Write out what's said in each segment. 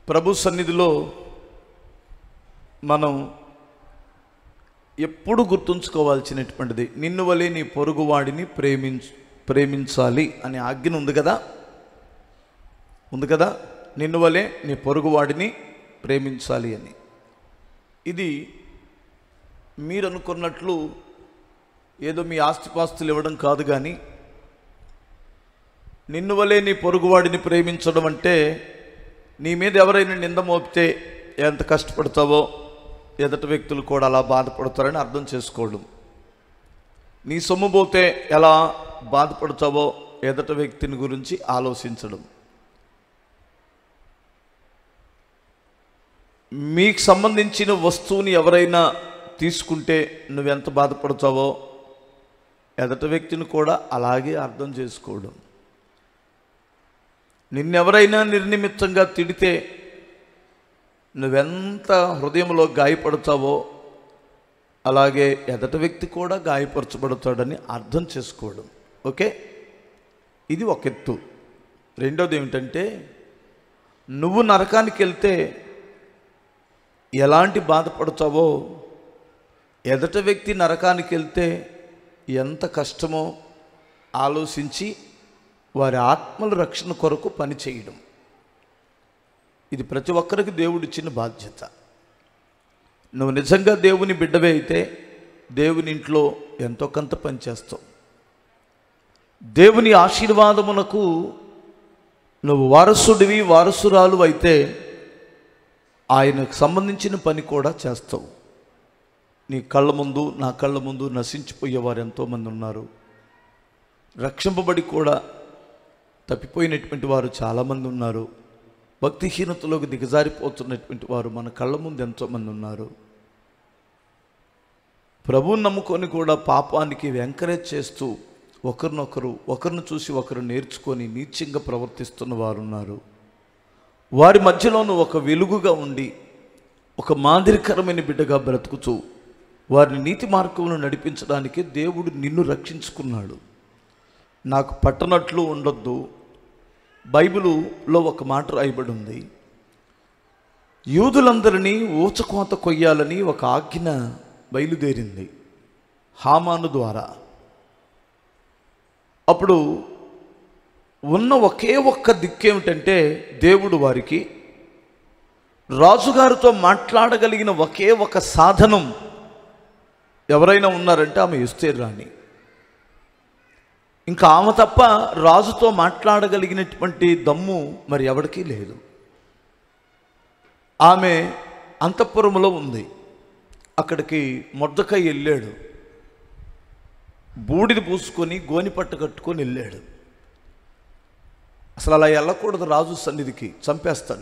ప్రభు సన్నిధిలో మనం ఎప్పుడు గుర్తుంచుకోవాల్సినటువంటిది నిన్ను వలె నీ పొరుగువాడిని ప్రేమించు ప్రేమించాలి అనే ఆజ్ఞ ఉంది కదా ఉంది కదా నిన్ను వలె నీ పొరుగువాడిని ప్రేమించాలి అని ఇది మీరు అనుకున్నట్లు ఏదో మీ ఆస్తిపాస్తులు ఇవ్వడం కాదు కానీ నిన్ను వలె నీ పొరుగువాడిని ప్రేమించడం అంటే నీ మీద ఎవరైనా నింద మోపితే ఎంత కష్టపడతావో ఎదుటి వ్యక్తులు కూడా అలా బాధపడతారని అర్థం చేసుకోవడం నీ సొమ్ము పోతే ఎలా బాధపడతావో ఎదుటి వ్యక్తిని గురించి ఆలోచించడం మీకు సంబంధించిన వస్తువుని ఎవరైనా తీసుకుంటే నువ్వెంత బాధపడతావో ఎదటి వ్యక్తిని కూడా అలాగే అర్థం చేసుకోవడం నిన్నెవరైనా నిర్నిమిత్తంగా తిడితే నువ్వెంత హృదయంలో గాయపడతావో అలాగే ఎదటి వ్యక్తి కూడా గాయపరచబడతాడని అర్థం చేసుకోవడం ఓకే ఇది ఒక ఎత్తు రెండోది ఏమిటంటే నువ్వు నరకానికి వెళ్తే ఎలాంటి బాధపడతావో ఎదట వ్యక్తి నరకానికి వెళ్తే ఎంత కష్టమో ఆలోచించి వారి ఆత్మల రక్షణ కొరకు పని చేయడం ఇది ప్రతి ఒక్కరికి దేవుడిచ్చిన బాధ్యత నువ్వు నిజంగా దేవుని బిడ్డవే అయితే దేవుని ఇంట్లో ఎంతో కొంత పని చేస్తావు దేవుని ఆశీర్వాదమునకు నువ్వు వారసుడివి వారసురాలు అయితే ఆయనకు సంబంధించిన పని కూడా చేస్తావు నీ కళ్ళ ముందు నా కళ్ళ ముందు నశించిపోయేవారు ఎంతోమంది ఉన్నారు రక్షింపబడి కూడా తప్పిపోయినటువంటి వారు చాలామంది ఉన్నారు భక్తిహీనతలోకి దిగజారిపోతున్నటువంటి వారు మన కళ్ళ ముందు ఎంతోమంది ఉన్నారు ప్రభువుని నమ్ముకొని కూడా పాపానికి ఎంకరేజ్ చేస్తూ ఒకరినొకరు ఒకరిని చూసి ఒకరు నేర్చుకొని నీచంగా ప్రవర్తిస్తున్న వారు ఉన్నారు వారి మధ్యలోనూ ఒక వెలుగుగా ఉండి ఒక మాదిరికరమైన బిడ్డగా బ్రతుకుతూ వారిని నీతి మార్గంలో నడిపించడానికి దేవుడు నిన్ను రక్షించుకున్నాడు నాకు పట్టనట్లు ఉండొద్దు బైబిలులో ఒక మాట రాయబడి ఉంది యూదులందరినీ ఊచకోత కొయ్యాలని ఒక ఆజ్ఞ బయలుదేరింది హామాను ద్వారా అప్పుడు ఉన్న ఒకే ఒక్క దిక్కేమిటంటే దేవుడు వారికి రాజుగారితో మాట్లాడగలిగిన ఒకే ఒక సాధనం ఎవరైనా ఉన్నారంటే ఆమె ఎస్తేర్ రాణి ఇంకా ఆమె తప్ప రాజుతో మాట్లాడగలిగినటువంటి దమ్ము మరి ఎవరికీ లేదు ఆమె అంతఃపురములో ఉంది అక్కడికి మొద్దకై వెళ్ళాడు బూడిది పూసుకొని గోని పట్ట కట్టుకొని వెళ్ళాడు అసలు అలా వెళ్ళకూడదు రాజు సన్నిధికి చంపేస్తాడు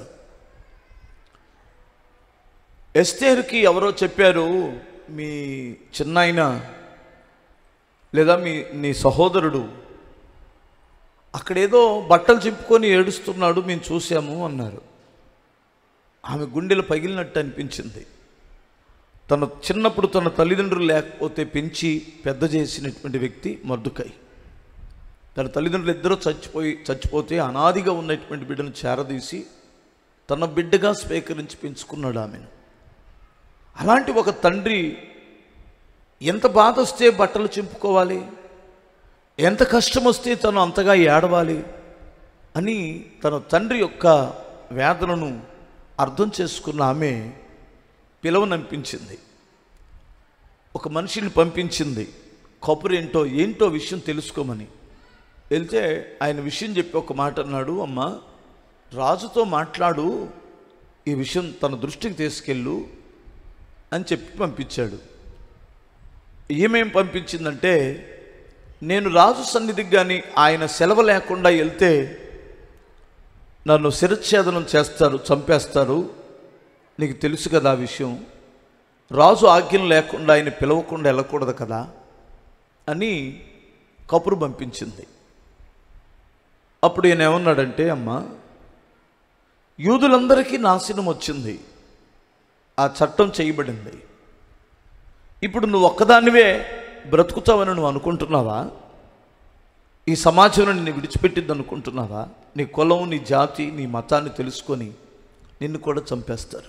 ఎస్తేరుకి ఎవరో చెప్పారు మీ చిన్నాయన లేదా మీ నీ సహోదరుడు అక్కడేదో బట్టలు చింపుకొని ఏడుస్తున్నాడు మేము చూసాము అన్నారు ఆమె గుండెలు పగిలినట్టు అనిపించింది తన చిన్నప్పుడు తన తల్లిదండ్రులు లేకపోతే పెంచి పెద్ద చేసినటువంటి వ్యక్తి మర్దుకై తన తల్లిదండ్రులు ఇద్దరూ చచ్చిపోయి చచ్చిపోతే అనాదిగా ఉన్నటువంటి బిడ్డను చేరదీసి తన బిడ్డగా స్వీకరించి పెంచుకున్నాడు ఆమెను అలాంటి ఒక తండ్రి ఎంత బాధ వస్తే బట్టలు చింపుకోవాలి ఎంత కష్టం వస్తే తను అంతగా ఏడవాలి అని తన తండ్రి యొక్క వేదనను అర్థం చేసుకున్న ఆమె పిలవనంపించింది ఒక మనిషిని పంపించింది కబురేంటో ఏంటో విషయం తెలుసుకోమని వెళ్తే ఆయన విషయం చెప్పి ఒక మాట అన్నాడు అమ్మ రాజుతో మాట్లాడు ఈ విషయం తన దృష్టికి తీసుకెళ్ళు అని చెప్పి పంపించాడు ఏమేం పంపించిందంటే నేను రాజు సన్నిధికి కానీ ఆయన సెలవు లేకుండా వెళ్తే నన్ను శిరచ్ఛేదనం చేస్తారు చంపేస్తారు నీకు తెలుసు కదా ఆ విషయం రాజు ఆజ్ఞ లేకుండా ఆయన పిలవకుండా వెళ్ళకూడదు కదా అని కపురు పంపించింది అప్పుడు ఈయన ఏమన్నాడంటే అమ్మ యూదులందరికీ నాశనం వచ్చింది ఆ చట్టం చేయబడింది ఇప్పుడు నువ్వు ఒక్కదానివే బ్రతుకుతావని నువ్వు అనుకుంటున్నావా ఈ సమాజంలో నిన్ను విడిచిపెట్టింది అనుకుంటున్నావా నీ కులం నీ జాతి నీ మతాన్ని తెలుసుకొని నిన్ను కూడా చంపేస్తారు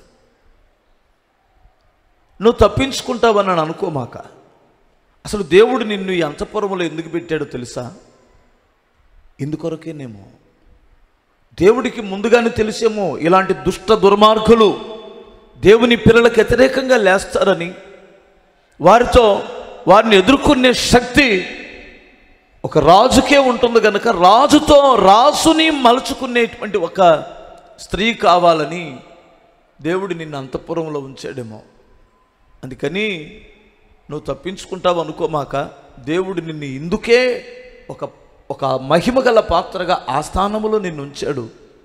నువ్వు తప్పించుకుంటావని అని అనుకోమాక అసలు దేవుడు నిన్ను ఈ అంతఃపురంలో ఎందుకు పెట్టాడో తెలుసా ఇందుకొరకేనేమో దేవుడికి ముందుగానే తెలిసేమో ఇలాంటి దుష్ట దుర్మార్గులు దేవుని పిల్లలకు వ్యతిరేకంగా లేస్తారని వారితో వారిని ఎదుర్కొనే శక్తి ఒక రాజుకే ఉంటుంది కనుక రాజుతో రాజుని మలుచుకునేటువంటి ఒక స్త్రీ కావాలని దేవుడు నిన్ను అంతఃపురంలో ఉంచాడేమో అందుకని నువ్వు తప్పించుకుంటావు అనుకోమాక దేవుడు నిన్ను ఇందుకే ఒక ఒక మహిమగల పాత్రగా ఆ స్థానంలో నిన్ను ఉంచాడు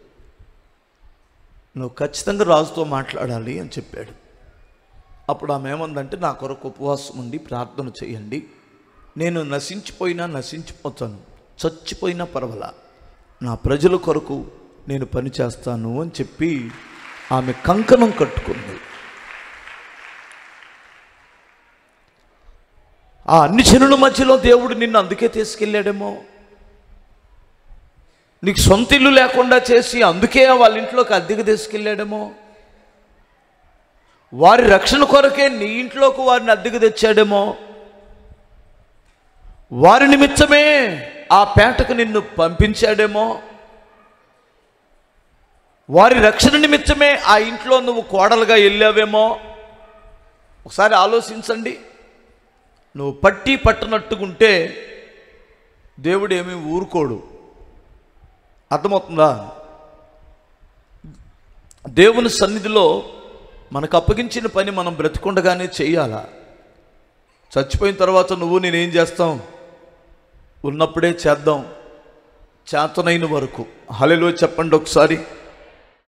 నువ్వు ఖచ్చితంగా రాజుతో మాట్లాడాలి అని చెప్పాడు అప్పుడు ఆమె ఏమందంటే నా కొరకు ఉపవాసం ఉండి ప్రార్థన చేయండి నేను నశించిపోయినా నశించిపోతాను చచ్చిపోయినా పర్వాలా నా ప్రజల కొరకు నేను పని చేస్తాను అని చెప్పి ఆమె కంకణం కట్టుకుంది ఆ అన్ని జనుల మధ్యలో దేవుడు నిన్ను అందుకే తీసుకెళ్ళాడేమో నీకు సొంత ఇల్లు లేకుండా చేసి అందుకే వాళ్ళ ఇంట్లోకి అద్దెకు తీసుకెళ్ళాడేమో వారి రక్షణ కొరకే నీ ఇంట్లోకి వారిని అద్దెకు తెచ్చాడేమో వారి నిమిత్తమే ఆ పేటకు నిన్ను పంపించాడేమో వారి రక్షణ నిమిత్తమే ఆ ఇంట్లో నువ్వు కోడలుగా వెళ్ళావేమో ఒకసారి ఆలోచించండి నువ్వు పట్టి పట్టనట్టుకుంటే దేవుడు ఏమీ ఊరుకోడు అర్థమవుతుందా దేవుని సన్నిధిలో మనకు అప్పగించిన పని మనం బ్రతికుండగానే చెయ్యాలా చచ్చిపోయిన తర్వాత నువ్వు నేనేం చేస్తాం ఉన్నప్పుడే చేద్దాం చేతనైన వరకు హలెలో చెప్పండి ఒకసారి